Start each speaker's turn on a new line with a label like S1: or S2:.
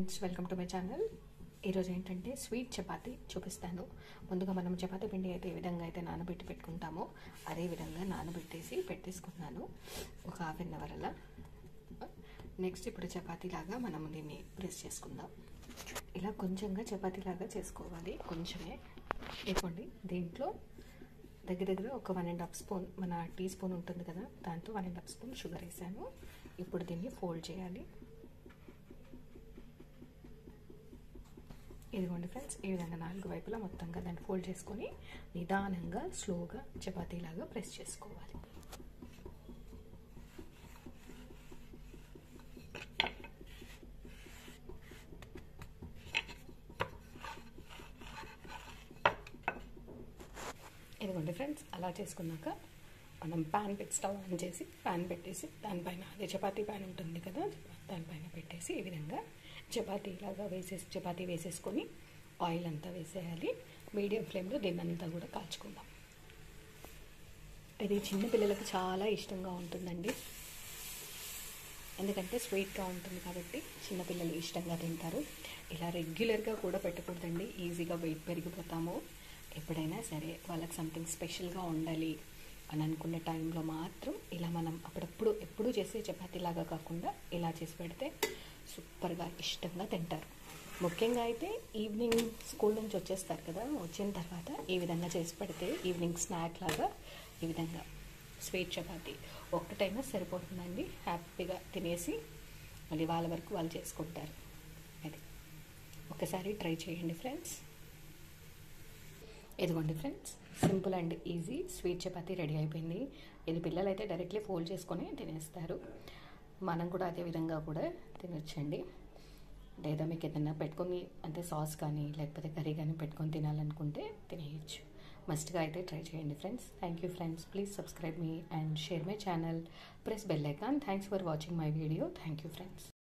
S1: friends welcome to my channel ఈరోజు ఏంటంటే sweet chapati చూపిస్తాను ముందుగా మనం చపాతీ పిండి అయితే ఏ విధంగా అయితే నానబెట్టి పెట్టుకుంటామో అదే విధంగా నానబెట్టేసి పెట్టేసుకున్నాను ఒక హాఫ్ అన్ అవర్ అలా నెక్స్ట్ ఇప్పుడు చపాతీ లాగా మనం దీన్ని ప్రెస్ చేసుకుందాం ఇలా కొంచెంగా చపాతీ లాగా చేసుకోవాలి కొంచెమే ఇదిగోండి దీంట్లో దగ్గర దగ్గర ఒక వన్ అండ్ హాఫ్ స్పూన్ మన టీ స్పూన్ ఉంటుంది కదా దాంతో one and half spoon sugar వేసాను ఇప్పుడు దీన్ని ఫోల్డ్ చేయాలి ఇదిగోండి ఫ్రెండ్స్ ఈ విధంగా నాలుగు వైపులా మొత్తంగా దాన్ని ఫోల్డ్ చేసుకొని నిదానంగా స్లోగా చపాతీలాగా ప్రెస్ చేసుకోవాలి ఇదిగోండి ఫ్రెండ్స్ అలా చేసుకున్నాక మనం ప్యాన్ పెట్టి స్టవ్ ఆన్ చేసి ప్యాన్ పెట్టేసి దానిపైన అదే చపాతీ ప్యాన్ ఉంటుంది కదా దానిపైన పెట్టేసి ఈ విధంగా చపాతీ ఇలాగా వేసేసి చపాతీ వేసేసుకొని ఆయిల్ అంతా వేసేయాలి మీడియం ఫ్లేమ్లో దీన్ని అంతా కూడా కాల్చుకుందాం ఇది చిన్న పిల్లలకు చాలా ఇష్టంగా ఉంటుందండి ఎందుకంటే స్వీట్గా ఉంటుంది కాబట్టి చిన్నపిల్లలు ఇష్టంగా తింటారు ఇలా రెగ్యులర్గా కూడా పెట్టకూడదండి ఈజీగా వెయిట్ పెరిగిపోతాము ఎప్పుడైనా సరే వాళ్ళకి సంథింగ్ స్పెషల్గా ఉండాలి అని అనుకునే టైంలో మాత్రం ఇలా మనం అప్పుడప్పుడు ఎప్పుడు చేసే చపాతీలాగా కాకుండా ఇలా చేసి పెడితే సూపర్గా ఇష్టంగా తింటారు ముఖ్యంగా అయితే ఈవినింగ్ స్కూల్ నుంచి వచ్చేస్తారు కదా వచ్చిన తర్వాత ఈ విధంగా చేసి పెడితే ఈవినింగ్ స్నాక్ లాగా ఈ విధంగా స్వీట్ చపాతీ ఒక్కటైనా సరిపోతుందండి హ్యాపీగా తినేసి మళ్ళీ వాళ్ళ వరకు వాళ్ళు చేసుకుంటారు అది ఒకసారి ట్రై చేయండి ఫ్రెండ్స్ ఇదిగోండి friends simple and easy sweet chapati ready అయిపోయింది ఇది పిల్లలు అయితే డైరెక్ట్లీ ఫోల్డ్ చేసుకొని తినేస్తారు మనం కూడా అదే విధంగా కూడా తినొచ్చండి లేదా మీకు ఏదైనా పెట్టుకొని అంటే సాస్ కానీ లేకపోతే కర్రీ కానీ పెట్టుకొని తినాలనుకుంటే తినేయచ్చు మస్ట్గా అయితే ట్రై చేయండి friends thank you friends please subscribe me and share my channel press bell icon thanks for watching my video thank you friends